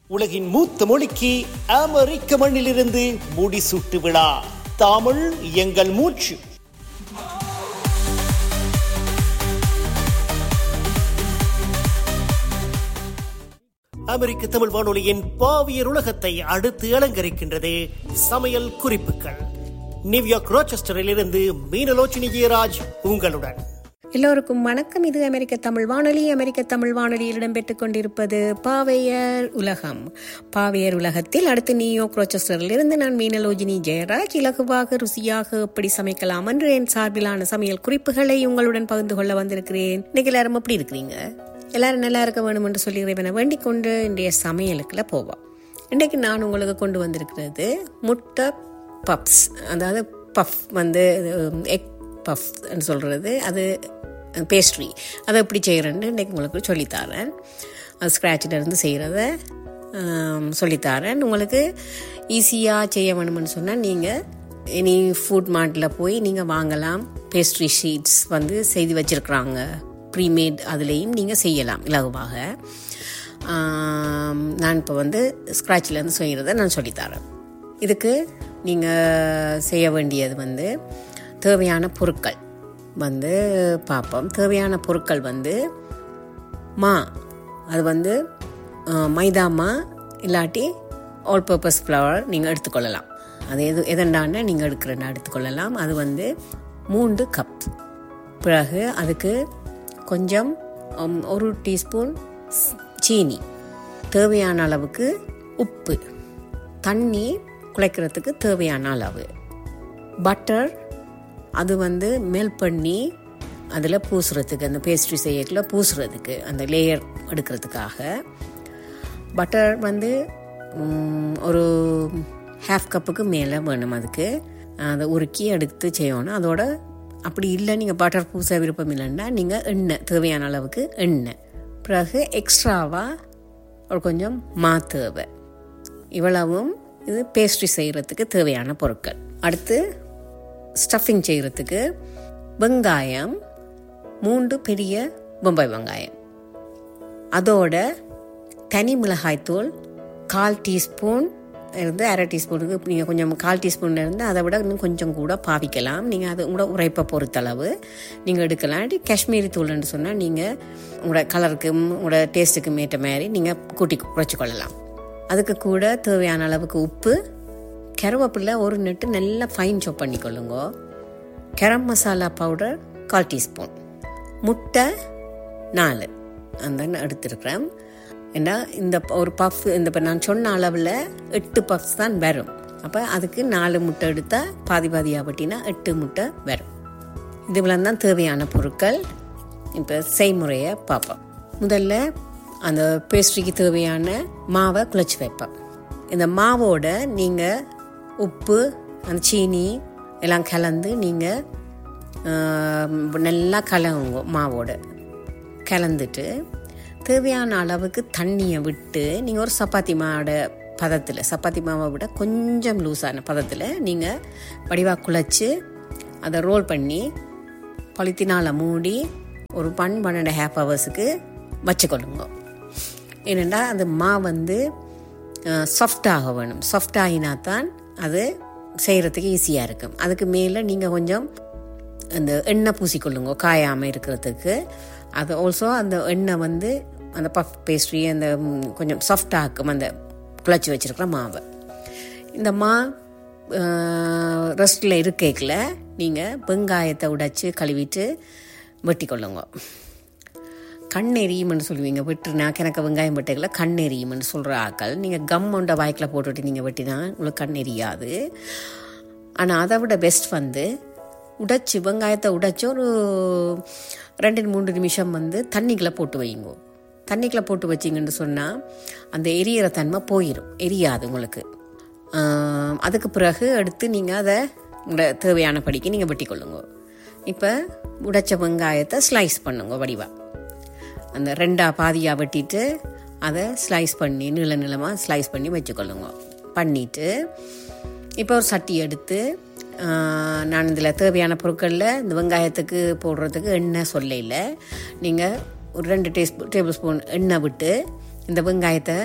உலகின் மூத்த மொழிக்கு அமெரிக்க மண்ணிலிருந்து முடிசூட்டு விழா தமிழ் எங்கள் மூச்சு அமெரிக்க தமிழ் வானொலியின் பாவியர் உலகத்தை அடுத்து அலங்கரிக்கின்றது சமையல் குறிப்புகள் நியூயார்க் ரோச்செஸ்டரில் இருந்து மீனலோச்சினி ஜெயராஜ் உங்களுடன் எல்லோருக்கும் வணக்கம் இது அமெரிக்க தமிழ் வானொலி அமெரிக்க தமிழ் வானொலியில் இடம்பெற்றுக் கொண்டிருப்பது பாவையர் உலகம் பாவையர் உலகத்தில் அடுத்து நியூயார்க் ரோச்செஸ்டரில் இருந்து நான் மீனலோஜினி ஜெயராஜ் இலகுவாக ருசியாக எப்படி சமைக்கலாம் என்று என் சார்பிலான சமையல் குறிப்புகளை உங்களுடன் பகிர்ந்து கொள்ள வந்திருக்கிறேன் இன்னைக்கு எல்லாரும் எப்படி இருக்கிறீங்க எல்லாரும் நல்லா இருக்க வேணும் என்று சொல்லி இறைவனை வேண்டிக் கொண்டு இன்றைய சமையலுக்குள்ள போவோம் இன்றைக்கு நான் உங்களுக்கு கொண்டு வந்திருக்கிறது முட்டை பப்ஸ் அதாவது பஃப் வந்து எக் பஃப் சொல்கிறது அது பேஸ்ட்ரி அதை எப்படி செய்கிறேன்னு இன்றைக்கி உங்களுக்கு சொல்லித்தரேன் அது ஸ்க்ராட்சில் இருந்து செய்கிறத சொல்லித்தரேன் உங்களுக்கு ஈஸியாக செய்ய வேணும்னு சொன்னால் நீங்கள் இனி ஃபுட் மார்ட்டில் போய் நீங்கள் வாங்கலாம் பேஸ்ட்ரி ஷீட்ஸ் வந்து செய்து வச்சுருக்குறாங்க ப்ரீமேட் அதுலேயும் நீங்கள் செய்யலாம் இலகுவாக நான் இப்போ வந்து ஸ்க்ராட்சிலேருந்து செய்கிறத நான் சொல்லித்தரேன் இதுக்கு நீங்கள் செய்ய வேண்டியது வந்து தேவையான பொருட்கள் வந்து பார்ப்போம் தேவையான பொருட்கள் வந்து மா அது வந்து மைதா மா இல்லாட்டி ஆல் பர்பஸ் ஃப்ளவர் நீங்கள் எடுத்துக்கொள்ளலாம் அது எது எதண்டான நீங்கள் எடுக்கிறேன்னா எடுத்துக்கொள்ளலாம் அது வந்து மூன்று கப் பிறகு அதுக்கு கொஞ்சம் ஒரு டீஸ்பூன் சீனி தேவையான அளவுக்கு உப்பு தண்ணி குழைக்கிறதுக்கு தேவையான அளவு பட்டர் அது வந்து மெல் பண்ணி அதில் பூசுறதுக்கு அந்த பேஸ்ட்ரி செய்யக்குள்ள பூசுறதுக்கு அந்த லேயர் எடுக்கிறதுக்காக பட்டர் வந்து ஒரு ஹாஃப் கப்புக்கு மேலே வேணும் அதுக்கு அதை உருக்கி எடுத்து செய்யணும் அதோட அப்படி இல்லை நீங்கள் பட்டர் பூச விருப்பம் இல்லைன்னா நீங்கள் எண்ணெய் தேவையான அளவுக்கு எண்ணெய் பிறகு எக்ஸ்ட்ராவாக ஒரு கொஞ்சம் மா தேவை இவ்வளவும் இது பேஸ்ட்ரி செய்கிறதுக்கு தேவையான பொருட்கள் அடுத்து ஸ்டஃபிங் செய்கிறதுக்கு வெங்காயம் மூன்று பெரிய பொம்பாய் வெங்காயம் அதோட தனி மிளகாய்த்தூள் கால் டீஸ்பூன் இருந்து அரை டீஸ்பூனுக்கு நீங்கள் கொஞ்சம் கால் டீஸ்பூன் இருந்து அதை விட இன்னும் கொஞ்சம் கூட பாவிக்கலாம் நீங்கள் அது உங்களோட உரைப்பை பொறுத்தளவு நீங்கள் எடுக்கலாம் காஷ்மீரி தூள்னு சொன்னால் நீங்கள் உங்களோட கலருக்கும் உங்களோட டேஸ்ட்டுக்கும் ஏற்ற மாதிரி நீங்கள் கூட்டி குறைச்சிக்கொள்ளலாம் அதுக்கு கூட தேவையான அளவுக்கு உப்பு கருவேப்பிலை ஒரு நெட்டு நல்லா ஃபைன் சாப் பண்ணிக்கொள்ளுங்க கரம் மசாலா பவுடர் கால் டீஸ்பூன் முட்டை நாலு அந்த எடுத்துருக்குறேன் ஏன்னா இந்த ஒரு பஃப் இந்த இப்போ நான் சொன்ன அளவில் எட்டு பஃப்ஸ் தான் வரும் அப்போ அதுக்கு நாலு முட்டை எடுத்தால் பாதி பாதியாக பட்டினா எட்டு முட்டை வரும் இதுவெல்லாம் தான் தேவையான பொருட்கள் இப்போ செய்முறையை பார்ப்போம் முதல்ல அந்த பேஸ்ட்ரிக்கு தேவையான மாவை குழச்சி வைப்பேன் இந்த மாவோட நீங்கள் உப்பு அந்த சீனி எல்லாம் கலந்து நீங்கள் நல்லா கலங்குங்க மாவோட கலந்துட்டு தேவையான அளவுக்கு தண்ணியை விட்டு நீங்கள் ஒரு சப்பாத்தி மாவோட பதத்தில் சப்பாத்தி மாவை விட கொஞ்சம் லூஸான பதத்தில் நீங்கள் வடிவாக குழச்சி அதை ரோல் பண்ணி பழுத்தினால் மூடி ஒரு பன் பன்னெண்டு ஹாஃப் ஹவர்ஸுக்கு வச்சுக்கொள்ளுங்க ஏனெண்டா அந்த மா வந்து சாஃப்டாக வேணும் சாஃப்ட் ஆகினா தான் அது செய்கிறதுக்கு ஈஸியாக இருக்கும் அதுக்கு மேலே நீங்கள் கொஞ்சம் அந்த எண்ணெய் பூசிக்கொள்ளுங்க காயாமல் இருக்கிறதுக்கு அது ஆல்சோ அந்த எண்ணெய் வந்து அந்த பஃப் பேஸ்ட்ரி அந்த கொஞ்சம் சாஃப்டாக்கும் அந்த குழச்சி வச்சுருக்கிற மாவை இந்த மா ரெஸ்ட்டில் இருக்கைக்கில் நீங்கள் வெங்காயத்தை உடைச்சி கழுவிட்டு வெட்டி கொள்ளுங்க கண் எரியும்னு சொல்லுவீங்க வெட்டுனா கிணக்க வெங்காயம் வெட்டைகளை கண் எரியும்னு சொல்கிற ஆக்கள் நீங்கள் கம் உண்ட வாய்க்கில் போட்டுவிட்டு நீங்கள் வெட்டினா உங்களுக்கு கண் எரியாது ஆனால் அதை விட பெஸ்ட் வந்து உடைச்சி வெங்காயத்தை உடைச்சி ஒரு ரெண்டு மூன்று நிமிஷம் வந்து தண்ணிக்குள்ளே போட்டு வைங்க தண்ணிக்குள்ளே போட்டு வச்சிங்கன்னு சொன்னால் அந்த எரியிற தன்மை போயிடும் எரியாது உங்களுக்கு அதுக்கு பிறகு எடுத்து நீங்கள் அதை தேவையான படிக்கு நீங்கள் வெட்டி கொள்ளுங்க இப்போ உடைச்ச வெங்காயத்தை ஸ்லைஸ் பண்ணுங்க வடிவாக அந்த ரெண்டாக பாதியாக வெட்டிட்டு அதை ஸ்லைஸ் பண்ணி நீள நீளமாக ஸ்லைஸ் பண்ணி வச்சுக்கொள்ளுங்க பண்ணிவிட்டு இப்போ ஒரு சட்டி எடுத்து நான் இதில் தேவையான பொருட்களில் இந்த வெங்காயத்துக்கு போடுறதுக்கு எண்ணெய் சொல்லையில் நீங்கள் ஒரு ரெண்டு டேஸ்பூ டேபிள் ஸ்பூன் எண்ணெய் விட்டு இந்த வெங்காயத்தை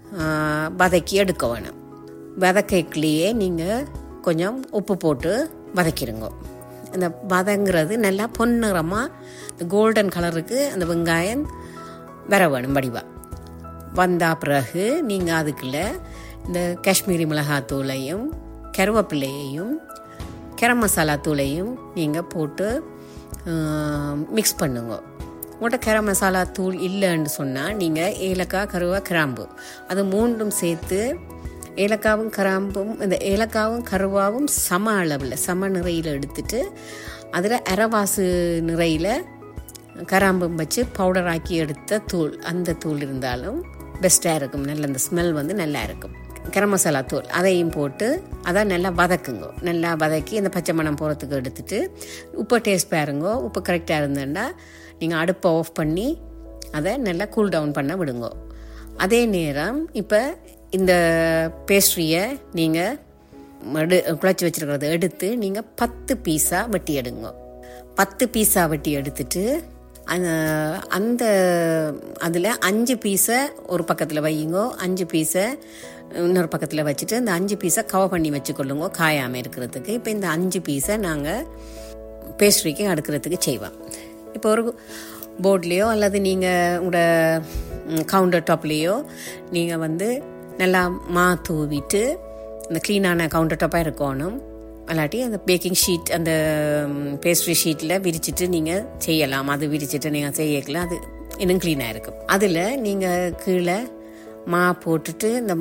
வதக்கி எடுக்க வேணும் வதக்கைக்குள்ளேயே நீங்கள் கொஞ்சம் உப்பு போட்டு வதக்கிடுங்க அந்த வதங்கிறது நல்லா பொன்னிறமாக இந்த கோல்டன் கலருக்கு அந்த வெங்காயம் வர வேணும் வடிவாக வந்த பிறகு நீங்கள் அதுக்குள்ள இந்த காஷ்மீரி மிளகாத்தூளையும் கருவேப்பிலையையும் கரம் மசாலா தூளையும் நீங்கள் போட்டு மிக்ஸ் பண்ணுங்க உங்கள்கிட்ட கரம் மசாலா தூள் இல்லைன்னு சொன்னால் நீங்கள் ஏலக்காய் கருவா கிராம்பு அது மூன்றும் சேர்த்து ஏலக்காவும் கிராம்பும் இந்த ஏலக்காவும் கருவாவும் சம அளவில் சம நிறையில் எடுத்துட்டு அதில் அரைவாசு நிறையில் கராம்பும் வச்சு பவுடர் ஆக்கி எடுத்த தூள் அந்த தூள் இருந்தாலும் பெஸ்ட்டாக இருக்கும் நல்ல அந்த ஸ்மெல் வந்து நல்லா இருக்கும் கரம் மசாலா தூள் அதையும் போட்டு அதை நல்லா வதக்குங்க நல்லா வதக்கி அந்த பச்சை மணம் போகிறதுக்கு எடுத்துட்டு உப்பு டேஸ்ட் பாருங்க உப்பு கரெக்டாக இருந்தேன்னா நீங்கள் அடுப்பை ஆஃப் பண்ணி அதை நல்லா கூல் டவுன் பண்ண விடுங்க அதே நேரம் இப்போ இந்த பேஸ்ட்ரியை நீங்கள் எடு குழச்சி வச்சுருக்கிறத எடுத்து நீங்கள் பத்து பீஸாக வெட்டி எடுங்க பத்து பீஸாக வெட்டி எடுத்துட்டு அந்த அதில் அஞ்சு பீஸை ஒரு பக்கத்தில் வையுங்கோ அஞ்சு பீஸை இன்னொரு பக்கத்தில் வச்சுட்டு இந்த அஞ்சு பீஸை கவர் பண்ணி வச்சுக்கொள்ளுங்க காயாமல் இருக்கிறதுக்கு இப்போ இந்த அஞ்சு பீஸை நாங்கள் பேஸ்ட்ரிக்கு அடுக்கிறதுக்கு செய்வோம் இப்போ ஒரு போர்ட்லேயோ அல்லது நீங்கள் உங்களோட கவுண்டர் டாப்லேயோ நீங்கள் வந்து நல்லா மா தூவிட்டு இந்த க்ளீனான கவுண்டர் டாப்பாக இருக்கணும் அல்லாட்டி அந்த பேக்கிங் ஷீட் அந்த பேஸ்ட்ரி ஷீட்டில் விரிச்சிட்டு நீங்கள் செய்யலாம் அது விரிச்சிட்டு நீங்கள் செய்யக்கலாம் அது இன்னும் க்ளீனாக இருக்கும் அதில் நீங்கள் கீழே மா போட்டுட்டு இந்த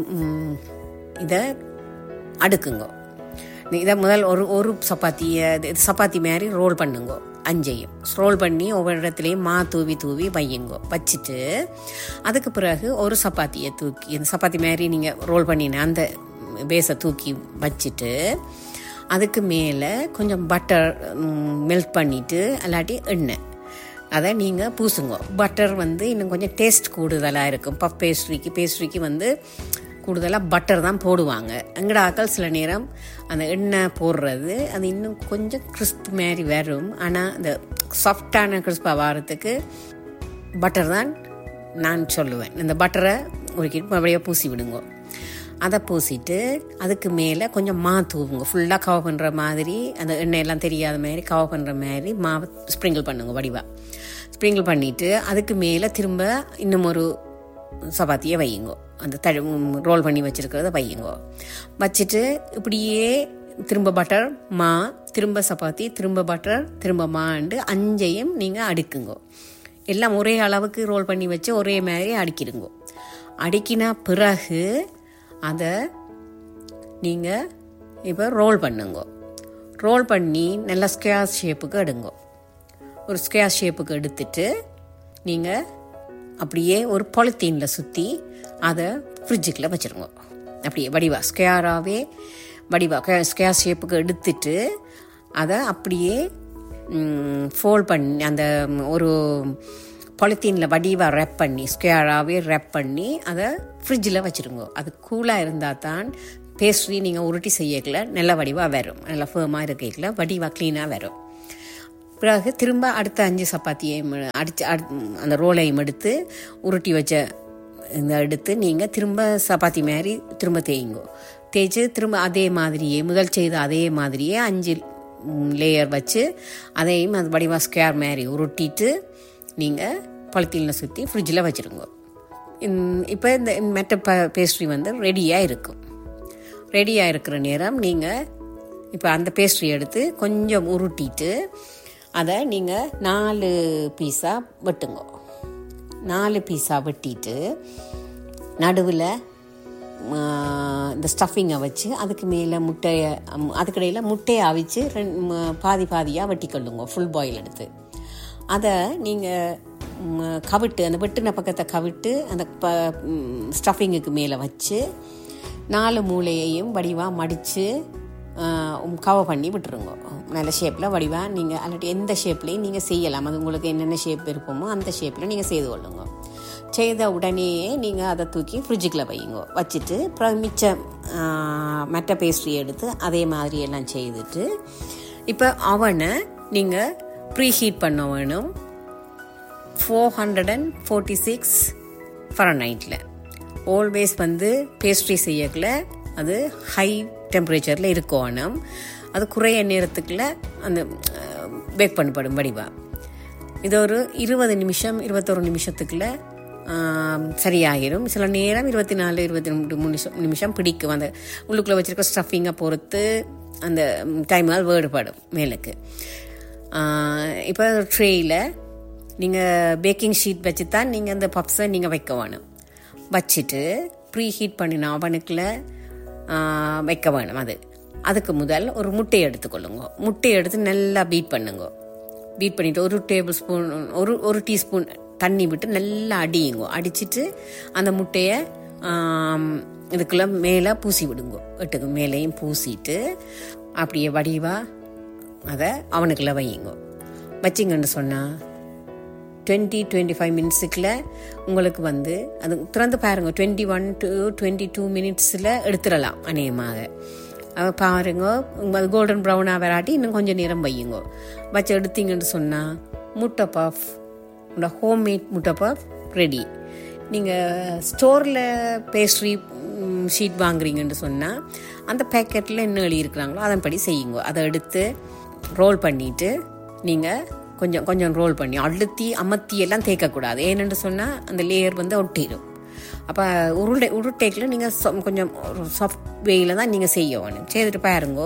இதை அடுக்குங்க இதை முதல் ஒரு ஒரு சப்பாத்தியை சப்பாத்தி மாதிரி ரோல் பண்ணுங்க அஞ்சையும் ரோல் பண்ணி ஒவ்வொரு இடத்துலையும் மா தூவி தூவி வையுங்க வச்சுட்டு அதுக்கு பிறகு ஒரு சப்பாத்தியை தூக்கி இந்த சப்பாத்தி மாதிரி நீங்கள் ரோல் பண்ணின அந்த பேஸை தூக்கி வச்சுட்டு அதுக்கு மேலே கொஞ்சம் பட்டர் மெல்ட் பண்ணிவிட்டு அல்லாட்டி எண்ணெய் அதை நீங்கள் பூசுங்க பட்டர் வந்து இன்னும் கொஞ்சம் டேஸ்ட் கூடுதலாக இருக்கும் பஃப் பேஸ்ட்ரிக்கு பேஸ்ட்ரிக்கு வந்து கூடுதலாக பட்டர் தான் போடுவாங்க எங்கட ஆக்கள் சில நேரம் அந்த எண்ணெய் போடுறது அது இன்னும் கொஞ்சம் கிறிஸ்ப் மாதிரி வரும் ஆனால் இந்த சாஃப்டான கிறிஸ்பாக வாரத்துக்கு பட்டர் தான் நான் சொல்லுவேன் இந்த பட்டரை உருக்கிட்டு அப்படியே பூசி விடுங்க அதை பூசிட்டு அதுக்கு மேலே கொஞ்சம் மா தூவுங்க ஃபுல்லாக கவர் பண்ணுற மாதிரி அந்த எண்ணெயெல்லாம் தெரியாத மாதிரி கவர் பண்ணுற மாதிரி மாவை ஸ்ப்ரிங்கிள் பண்ணுங்க வடிவாக ஸ்ப்ரிங்கிள் பண்ணிவிட்டு அதுக்கு மேலே திரும்ப இன்னும் ஒரு சப்பாத்தியை வையுங்க அந்த தழு ரோல் பண்ணி வச்சுருக்கிறத வையுங்க வச்சுட்டு இப்படியே திரும்ப பட்டர் மா திரும்ப சப்பாத்தி திரும்ப பட்டர் திரும்ப மாண்டு அஞ்சையும் நீங்கள் அடுக்குங்க எல்லாம் ஒரே அளவுக்கு ரோல் பண்ணி வச்சு ஒரே மாதிரி அடுக்கிடுங்க அடுக்கினா பிறகு அதை நீங்கள் இப்போ ரோல் பண்ணுங்க ரோல் பண்ணி நல்லா ஸ்கொயர் ஷேப்புக்கு எடுங்க ஒரு ஸ்கொயர் ஷேப்புக்கு எடுத்துட்டு நீங்கள் அப்படியே ஒரு பாலித்தீனில் சுற்றி அதை ஃப்ரிட்ஜுக்குள்ளே வச்சுருங்க அப்படியே வடிவா ஸ்கொயராகவே வடிவா ஸ்கொயர் ஷேப்புக்கு எடுத்துட்டு அதை அப்படியே ஃபோல்ட் பண்ணி அந்த ஒரு பாலித்தீனில் வடிவாக ரேப் பண்ணி ஸ்கொயராகவே ரேப் பண்ணி அதை ஃப்ரிட்ஜில் வச்சுருங்க அது கூலாக இருந்தால் தான் பேஸ்ட்ரி நீங்கள் உருட்டி செய்யக்கல நல்ல வடிவாக வரும் நல்லா ஃபேமாக இருக்கல வடிவாக க்ளீனாக வரும் பிறகு திரும்ப அடுத்த அஞ்சு சப்பாத்தியையும் அடித்து அந்த ரோலையும் எடுத்து உருட்டி வச்ச இந்த எடுத்து நீங்கள் திரும்ப சப்பாத்தி மாதிரி திரும்ப தேய்ங்க தேய்ச்சி திரும்ப அதே மாதிரியே முதல் செய்த அதே மாதிரியே அஞ்சு லேயர் வச்சு அதையும் அது வடிவா ஸ்கொயர் மாதிரி உருட்டிட்டு நீங்கள் பழத்தீனில் சுற்றி ஃப்ரிட்ஜில் வச்சுருங்க இப்போ இந்த மெட்ட ப பேஸ்ட்ரி வந்து ரெடியாக இருக்கும் ரெடியாக இருக்கிற நேரம் நீங்கள் இப்போ அந்த பேஸ்ட்ரி எடுத்து கொஞ்சம் உருட்டிட்டு அதை நீங்கள் நாலு பீஸாக வெட்டுங்க நாலு பீஸாக வெட்டிட்டு நடுவில் இந்த ஸ்டஃபிங்கை வச்சு அதுக்கு மேலே முட்டையை அதுக்கிடையில் முட்டையை அவிச்சு ரெண்டு பாதி பாதியாக வெட்டிக்கொள்ளுங்க ஃபுல் பாயில் எடுத்து அதை நீங்கள் கவிட்டு அந்த வெட்டின பக்கத்தை கவிட்டு அந்த ப ஸ்டஃபிங்குக்கு மேலே வச்சு நாலு மூளையையும் வடிவாக மடித்து கவர் பண்ணி விட்டுருங்க நல்ல ஷேப்பில் வடிவாக நீங்கள் அல்லாட்டி எந்த ஷேப்லேயும் நீங்கள் செய்யலாம் அது உங்களுக்கு என்னென்ன ஷேப் விருப்பமோ அந்த ஷேப்பில் நீங்கள் செய்து கொள்ளுங்க செய்த உடனே நீங்கள் அதை தூக்கி ஃப்ரிட்ஜுக்குள்ளே வையுங்க வச்சுட்டு அப்புறம் மிச்சம் மற்ற பேஸ்ட்ரி எடுத்து அதே மாதிரி எல்லாம் செய்துட்டு இப்போ அவனை நீங்கள் ப்ரீ ஹீட் பண்ண வேணும் four hundred and forty six ஃபரநைட்டில் ஆல்வேஸ் வந்து பேஸ்ட்ரி செய்யக்குள்ள அது ஹை டெம்பரேச்சரில் இருக்கணும் அது குறைய நேரத்துக்குள்ள அந்த பேக் பண்ணப்படும் வடிவா இது ஒரு இருபது நிமிஷம் இருபத்தொரு நிமிஷத்துக்குள்ள ஆம், சரியாகிடும் சில நேரம் இருபத்தி நாலு இருபத்தி ரெண்டு நிமிஷம் நிமிஷம் பிடிக்கும் அந்த உள்ளுக்குள்ளே வச்சிருக்க ஸ்டஃபிங்கை பொறுத்து அந்த டைமால் வேறுபடும் மேலுக்கு இப்போ ட்ரேயில் நீங்கள் பேக்கிங் ஷீட் வச்சு தான் நீங்கள் அந்த பப்ஸை நீங்கள் வைக்க வேணும் வச்சுட்டு ப்ரீ ஹீட் பண்ணின அவனுக்குள்ள வைக்க வேணும் அது அதுக்கு முதல் ஒரு முட்டையை எடுத்துக்கொள்ளுங்க முட்டையை எடுத்து நல்லா பீட் பண்ணுங்க பீட் பண்ணிட்டு ஒரு டேபிள் ஸ்பூன் ஒரு ஒரு டீஸ்பூன் தண்ணி விட்டு நல்லா அடியுங்க அடிச்சிட்டு அந்த முட்டையை ஆம், இதுக்குள்ள மேலே பூசி விடுங்க எட்டுக்கு மேலேயும் பூசிட்டு அப்படியே வடிவா அதை அவனுக்குள்ள வையுங்க வச்சிங்கன்னு சொன்னால் டுவெண்ட்டி டுவெண்ட்டி ஃபைவ் மினிட்ஸுக்குள்ள உங்களுக்கு வந்து அது திறந்து பாருங்க twenty one to twenty two மினிட்ஸில் எடுத்துடலாம் அநேகமாக அது பாருங்க அது கோல்டன் ப்ரௌனாக வராட்டி இன்னும் கொஞ்சம் நேரம் வையுங்க வச்சு எடுத்தீங்கன்னு சொன்னால் முட்டை பஃப் உங்களோட ஹோம்மேட் முட்டை பஃப் ரெடி நீங்கள் ஸ்டோரில் பேஸ்ட்ரி ஷீட் வாங்குறீங்கன்னு சொன்னால் அந்த பேக்கெட்டில் என்ன எழுதியிருக்கிறாங்களோ அதன்படி செய்யுங்க அதை எடுத்து ரோல் பண்ணிவிட்டு நீங்கள் கொஞ்சம் கொஞ்சம் ரோல் பண்ணி அழுத்தி அமர்த்தி எல்லாம் தேய்க்கக்கூடாது ஏன்னு சொன்னால் அந்த லேயர் வந்து ஒட்டிடும் அப்போ உருண்டை உருட்டைக்கில் நீங்கள் கொஞ்சம் சாஃப்ட் வேயில் தான் நீங்கள் செய்ய வேணும் செய்துட்டு பாருங்கோ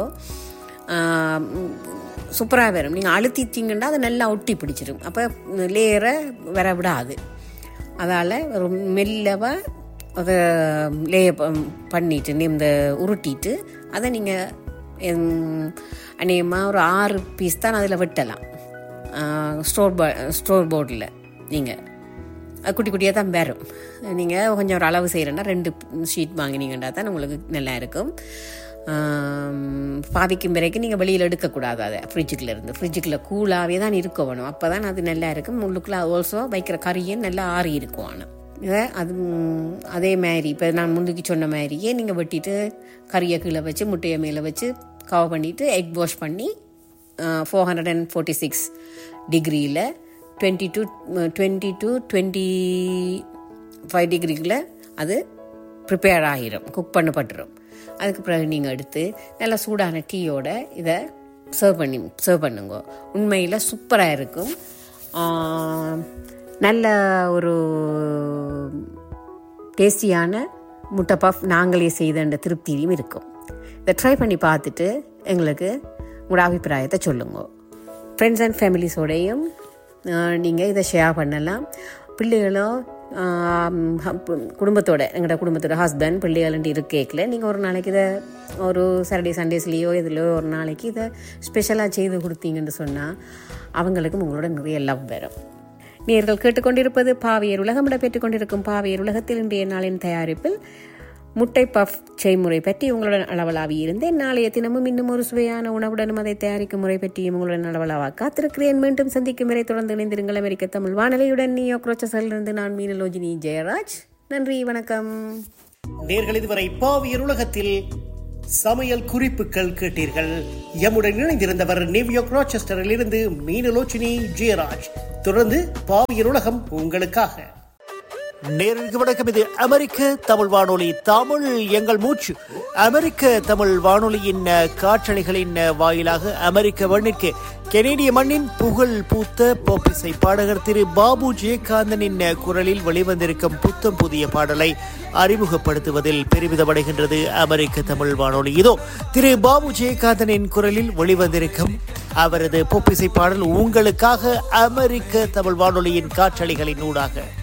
சூப்பராக வரும் நீங்கள் அழுத்திட்டீங்கன்னா அது நல்லா ஒட்டி பிடிச்சிடும் அப்போ லேயரை வர விடாது அதால் ஒரு மெல்லவாக அதை லேய பண்ணிட்டு இந்த உருட்டிட்டு அதை நீங்கள் அநேகமாக ஒரு ஆறு பீஸ் தான் அதில் வெட்டலாம் ஸ்டோர் பா ஸ்டோர் போர்டில் நீங்கள் அது குட்டி குட்டியாக தான் வரும் நீங்கள் கொஞ்சம் ஒரு அளவு செய்கிறேன்னா ரெண்டு ஷீட் வாங்கினீங்கன்னா தான் உங்களுக்கு நல்லா இருக்கும் ஆம், பாதிக்கும் வரைக்கும் நீங்கள் வெளியில் எடுக்கக்கூடாது அதை ஃப்ரிட்ஜுக்குள்ள இருந்து ஃப்ரிட்ஜுக்குள்ள கூலாகவே தான் இருக்க வேணும் அப்போ தான் அது நல்லா இருக்கும் உள்ளுக்குள்ள ஆல்சோ வைக்கிற கறியும் நல்லா ஆறி இருக்கும் ஆனால் இதை அது ம், அதே மாதிரி இப்போ நான் முன்னுக்கு சொன்ன மாதிரியே நீங்கள் வெட்டிட்டு கறியை கீழே வச்சு முட்டையை மேலே வச்சு கவர் பண்ணிவிட்டு எக் வாஷ் பண்ணி four hundred and forty six டிகிரியில் twenty two twenty two twenty five டிகிரிக்குள்ள அது ப்ரிப்பேர் ஆகிரும் குக் பண்ணப்பட்டுரும் அதுக்கு பிறகு நீங்கள் எடுத்து நல்லா சூடான டீயோட இதை சர்வ் பண்ணி சர்வ் பண்ணுங்க உண்மையில் சூப்பராக இருக்கும் ஆஹ், நல்ல ஒரு டேஸ்டியான முட்டை பஃப் நாங்களே செய்த திருப்தியும் இருக்கும் இதை ட்ரை பண்ணி பார்த்துட்டு எங்களுக்கு உங்களோட அபிப்பிராயத்தை சொல்லுங்க ஃப்ரெண்ட்ஸ் அண்ட் ஃபேமிலிஸோடையும் நீங்கள் இதை ஷேர் பண்ணலாம் பிள்ளைகளோ ஆம், ஹப்- குடும்பத்தோட எங்களோட குடும்பத்தோட ஹஸ்பண்ட் பிள்ளைகள்ன்ட்டு இருக்கேக்கில் நீங்கள் ஒரு நாளைக்கு இதை ஒரு சாட்டர்டே சண்டேஸ்லேயோ இதுலையோ ஒரு நாளைக்கு இதை ஸ்பெஷலாக செய்து கொடுத்தீங்கன்னு சொன்னால் அவங்களுக்கும் உங்களோட நிறைய லவ் வரும் நேர்கள் கேட்டுக்கொண்டிருப்பது பாவியர் உலகம் இடம்பெற்றுக் கொண்டிருக்கும் பாவியர் உலகத்தில் இன்றைய நாளின் தயாரிப்பில் முட்டை பஃப் செய்முறை பற்றி உங்களுடன் அளவலாவி இருந்தேன் நாளைய தினமும் இன்னும் ஒரு சுவையான உணவுடனும் அதை தயாரிக்கும் முறை பற்றியும் உங்களுடன் அளவலாவா காத்திருக்கிறேன் மீண்டும் சந்திக்கும் வரை தொடர்ந்து இணைந்திருங்கள் அமெரிக்க தமிழ் வானொலியுடன் நியோ இருந்து நான் மீனலோஜினி ஜெயராஜ் நன்றி வணக்கம் நேர்கள் இதுவரை பாவியர் உலகத்தில் சமையல் குறிப்புகள் கேட்டீர்கள் எம்முடன் இணைந்திருந்தவர் நியூயார்க் ராச்செஸ்டரில் இருந்து மீனலோச்சினி ஜெயராஜ் தொடர்ந்து பாவியர் உலகம் உங்களுக்காக நேருக்கு வணக்கம் இது அமெரிக்க தமிழ் வானொலி தமிழ் எங்கள் மூச்சு அமெரிக்க தமிழ் வானொலியின் அஹ், காற்றலைகளின் அஹ், வாயிலாக அமெரிக்க மண்ணிற்கு கெனேடிய மண்ணின் புகழ் பூத்த போப்பிசை பாடகர் திரு பாபு ஜெயகாந்தனின் அஹ், குரலில் வெளிவந்திருக்கும் புத்தம் புதிய பாடலை அறிமுகப்படுத்துவதில் பெருமிதமடைகின்றது அமெரிக்க தமிழ் வானொலி இதோ திரு பாபு ஜெயகாந்தனின் குரலில் வெளிவந்திருக்கும் அவரது பொப்பிசை பாடல் உங்களுக்காக அமெரிக்க தமிழ் வானொலியின் காற்றலைகளின் ஊடாக